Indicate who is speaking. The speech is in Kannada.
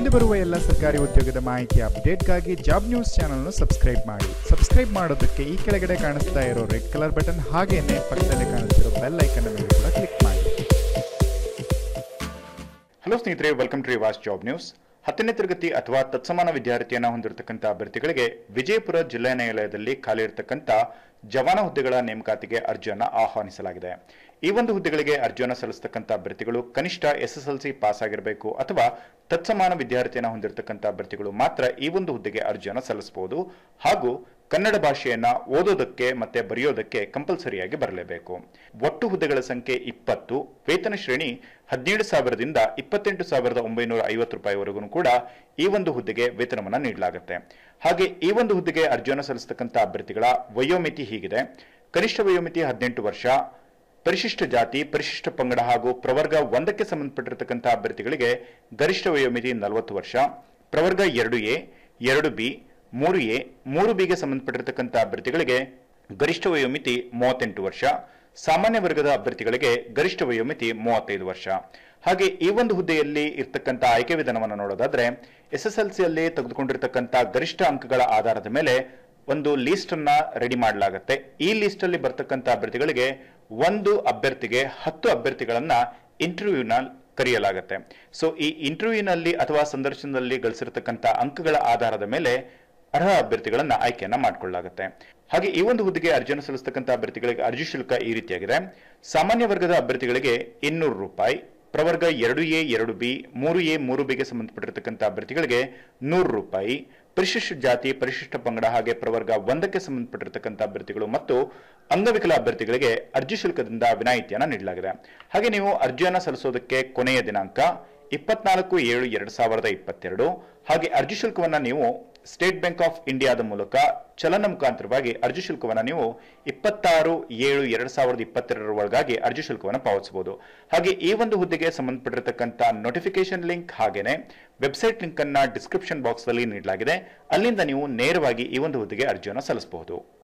Speaker 1: ಮುಂದೆ ಬರುವ ಎಲ್ಲ ಸರ್ಕಾರಿ ಉದ್ಯೋಗದ ಮಾಹಿತಿ ಅಪ್ಡೇಟ್ಗಾಗಿ ಜಾಬ್ ನ್ಯೂಸ್ ಚಾನಲ್ನ ಸಬ್ಸ್ಕ್ರೈಬ್ ಮಾಡಿ ಸಬ್ಸ್ಕ್ರೈಬ್ ಮಾಡೋದಕ್ಕೆ ಈ ಕೆಳಗಡೆ ಕಾಣಿಸ್ತಾ ಇರೋ ರೆಡ್ ಕಲರ್ ಬಟನ್ ಹಾಗೇನೆ ಪಕ್ಕದಲ್ಲಿ ಕಾಣಿಸ್ತಿರೋ ಬೆಲ್ ಐಕನ್ ಮೇಲೆ ಕೂಡ ಕ್ಲಿಕ್ ಮಾಡಿ
Speaker 2: ಹಲೋ ಸ್ನೇಹಿತರೆ ವೆಲ್ಕಮ್ ಟು ವಾಸ್ ಜಾಬ್ ನ್ಯೂಸ್ ಹತ್ತನೇ ತರಗತಿ ಅಥವಾ ತತ್ಸಮಾನ ವಿದ್ಯಾರ್ಥಿಯನ್ನ ಹೊಂದಿರತಕ್ಕಂಥ ಅಭ್ಯರ್ಥಿಗಳಿಗೆ ವಿಜಯಪುರ ಜಿಲ್ಲಾ ನ್ಯಾಯಾಲಯದಲ್ಲಿ ಖಾಲಿ ಇರತಕ್ಕಂಥ ಜವಾನ ಹುದ್ದೆಗಳ ನೇಮಕಾತಿಗೆ ಅರ್ಜಿಯನ್ನು ಆಹ್ವಾನಿಸಲಾಗಿದೆ ಈ ಒಂದು ಹುದ್ದೆಗಳಿಗೆ ಅರ್ಜಿಯನ್ನು ಸಲ್ಲಿಸತಕ್ಕಂಥ ಅಭ್ಯರ್ಥಿಗಳು ಕನಿಷ್ಠ ಎಸ್ಎಸ್ಎಲ್ಸಿ ಪಾಸ್ ಆಗಿರಬೇಕು ಅಥವಾ ತತ್ಸಮಾನ ವಿದ್ಯಾರ್ಥಿಯನ್ನ ಹೊಂದಿರತಕ್ಕಂಥ ಅಭ್ಯರ್ಥಿಗಳು ಮಾತ್ರ ಈ ಒಂದು ಹುದ್ದೆಗೆ ಅರ್ಜಿಯನ್ನು ಸಲ್ಲಿಸಬಹುದು ಹಾಗೂ ಕನ್ನಡ ಭಾಷೆಯನ್ನ ಓದೋದಕ್ಕೆ ಮತ್ತೆ ಬರೆಯೋದಕ್ಕೆ ಕಂಪಲ್ಸರಿಯಾಗಿ ಬರಲೇಬೇಕು ಒಟ್ಟು ಹುದ್ದೆಗಳ ಸಂಖ್ಯೆ ಇಪ್ಪತ್ತು ವೇತನ ಶ್ರೇಣಿ ಹದಿನೇಳು ಸಾವಿರದಿಂದ ಇಪ್ಪತ್ತೆಂಟು ಸಾವಿರದ ಒಂಬೈನೂರ ಐವತ್ತು ರೂಪಾಯಿವರೆಗೂ ಕೂಡ ಈ ಒಂದು ಹುದ್ದೆಗೆ ವೇತನವನ್ನು ನೀಡಲಾಗುತ್ತೆ ಹಾಗೆ ಈ ಒಂದು ಹುದ್ದೆಗೆ ಅರ್ಜಿಯನ್ನು ಸಲ್ಲಿಸತಕ್ಕಂಥ ಅಭ್ಯರ್ಥಿಗಳ ವಯೋಮಿತಿ ಹೀಗಿದೆ ಕನಿಷ್ಠ ವಯೋಮಿತಿ ಹದಿನೆಂಟು ವರ್ಷ ಪರಿಶಿಷ್ಟ ಜಾತಿ ಪರಿಶಿಷ್ಟ ಪಂಗಡ ಹಾಗೂ ಪ್ರವರ್ಗ ಒಂದಕ್ಕೆ ಸಂಬಂಧಪಟ್ಟಿರತಕ್ಕಂಥ ಅಭ್ಯರ್ಥಿಗಳಿಗೆ ಗರಿಷ್ಠ ವಯೋಮಿತಿ ನಲವತ್ತು ವರ್ಷ ಪ್ರವರ್ಗ ಎರಡು ಎ ಎರಡು ಬಿ ಮೂರು ಎ ಮೂರು ಬಿಗೆ ಸಂಬಂಧಪಟ್ಟಿರತಕ್ಕಂಥ ಅಭ್ಯರ್ಥಿಗಳಿಗೆ ಗರಿಷ್ಠ ವಯೋಮಿತಿ ಮೂವತ್ತೆಂಟು ವರ್ಷ ಸಾಮಾನ್ಯ ವರ್ಗದ ಅಭ್ಯರ್ಥಿಗಳಿಗೆ ಗರಿಷ್ಠ ವಯೋಮಿತಿ ಮೂವತ್ತೈದು ವರ್ಷ ಹಾಗೆ ಈ ಒಂದು ಹುದ್ದೆಯಲ್ಲಿ ಇರ್ತಕ್ಕಂಥ ಆಯ್ಕೆ ವಿಧಾನವನ್ನು ನೋಡೋದಾದ್ರೆ ಎಸ್ ಎಸ್ ಎಲ್ ಸಿಯಲ್ಲಿ ತೆಗೆದುಕೊಂಡಿರ್ತಕ್ಕಂಥ ಗರಿಷ್ಠ ಅಂಕಗಳ ಆಧಾರದ ಮೇಲೆ ಒಂದು ಲೀಸ್ಟ್ ಅನ್ನ ರೆಡಿ ಮಾಡಲಾಗುತ್ತೆ ಈ ಲೀಸ್ಟ್ ಅಲ್ಲಿ ಬರ್ತಕ್ಕಂಥ ಅಭ್ಯರ್ಥಿಗಳಿಗೆ ಒಂದು ಅಭ್ಯರ್ಥಿಗೆ ಹತ್ತು ಅಭ್ಯರ್ಥಿಗಳನ್ನ ಇಂಟರ್ವ್ಯೂನ ಕರೆಯಲಾಗುತ್ತೆ ಸೊ ಈ ಇಂಟರ್ವ್ಯೂನಲ್ಲಿ ಅಥವಾ ಸಂದರ್ಶನದಲ್ಲಿ ಗಳಿಸಿರ್ತಕ್ಕಂಥ ಅಂಕಗಳ ಆಧಾರದ ಮೇಲೆ ಅರ್ಹ ಅಭ್ಯರ್ಥಿಗಳನ್ನ ಆಯ್ಕೆಯನ್ನ ಮಾಡಿಕೊಳ್ಳಲಾಗುತ್ತೆ ಹಾಗೆ ಈ ಒಂದು ಹುದ್ದೆಗೆ ಅರ್ಜಿಯನ್ನು ಸಲ್ಲಿಸತಕ್ಕಂಥ ಅಭ್ಯರ್ಥಿಗಳಿಗೆ ಅರ್ಜಿ ಶುಲ್ಕ ಈ ರೀತಿಯಾಗಿದೆ ಸಾಮಾನ್ಯ ವರ್ಗದ ಅಭ್ಯರ್ಥಿಗಳಿಗೆ ಇನ್ನೂರು ರೂಪಾಯಿ ಪ್ರವರ್ಗ ಎರಡು ಎ ಎರಡು ಬಿ ಮೂರು ಎ ಮೂರು ಬಿಗೆ ಸಂಬಂಧಪಟ್ಟಿರತಕ್ಕಂಥ ಅಭ್ಯರ್ಥಿಗಳಿಗೆ ನೂರು ರೂಪಾಯಿ ಪರಿಶಿಷ್ಟ ಜಾತಿ ಪರಿಶಿಷ್ಟ ಪಂಗಡ ಹಾಗೆ ಪ್ರವರ್ಗ ಒಂದಕ್ಕೆ ಸಂಬಂಧಪಟ್ಟಿರತಕ್ಕಂಥ ಅಭ್ಯರ್ಥಿಗಳು ಮತ್ತು ಅಂಗವಿಕಲ ಅಭ್ಯರ್ಥಿಗಳಿಗೆ ಅರ್ಜಿ ಶುಲ್ಕದಿಂದ ವಿನಾಯಿತಿಯನ್ನು ನೀಡಲಾಗಿದೆ ಹಾಗೆ ನೀವು ಅರ್ಜಿಯನ್ನು ಸಲ್ಲಿಸೋದಕ್ಕೆ ಕೊನೆಯ ದಿನಾಂಕ ಇಪ್ಪತ್ನಾಲ್ಕು ಏಳು ಎರಡು ಸಾವಿರದ ಇಪ್ಪತ್ತೆರಡು ಹಾಗೆ ಅರ್ಜಿ ಶುಲ್ಕವನ್ನ ನೀವು ಸ್ಟೇಟ್ ಬ್ಯಾಂಕ್ ಆಫ್ ಇಂಡಿಯಾದ ಮೂಲಕ ಚಲನ ಮುಖಾಂತರವಾಗಿ ಅರ್ಜಿ ಶುಲ್ಕವನ್ನು ನೀವು ಇಪ್ಪತ್ತಾರು ಏಳು ಎರಡು ಸಾವಿರದ ಇಪ್ಪತ್ತೆರಡರ ಒಳಗಾಗಿ ಅರ್ಜಿ ಶುಲ್ಕವನ್ನು ಪಾವತಿಸಬಹುದು ಹಾಗೆ ಈ ಒಂದು ಹುದ್ದೆಗೆ ಸಂಬಂಧಪಟ್ಟಿರತಕ್ಕಂಥ ನೋಟಿಫಿಕೇಶನ್ ಲಿಂಕ್ ಹಾಗೇನೆ ವೆಬ್ಸೈಟ್ ಲಿಂಕ್ ಅನ್ನ ಡಿಸ್ಕ್ರಿಪ್ಷನ್ ಬಾಕ್ಸ್ ಅಲ್ಲಿ ನೀಡಲಾಗಿದೆ ಅಲ್ಲಿಂದ ನೀವು ನೇರವಾಗಿ ಈ ಒಂದು ಹುದ್ದೆಗೆ ಅರ್ಜಿಯನ್ನು ಸಲ್ಲಿಸಬಹುದು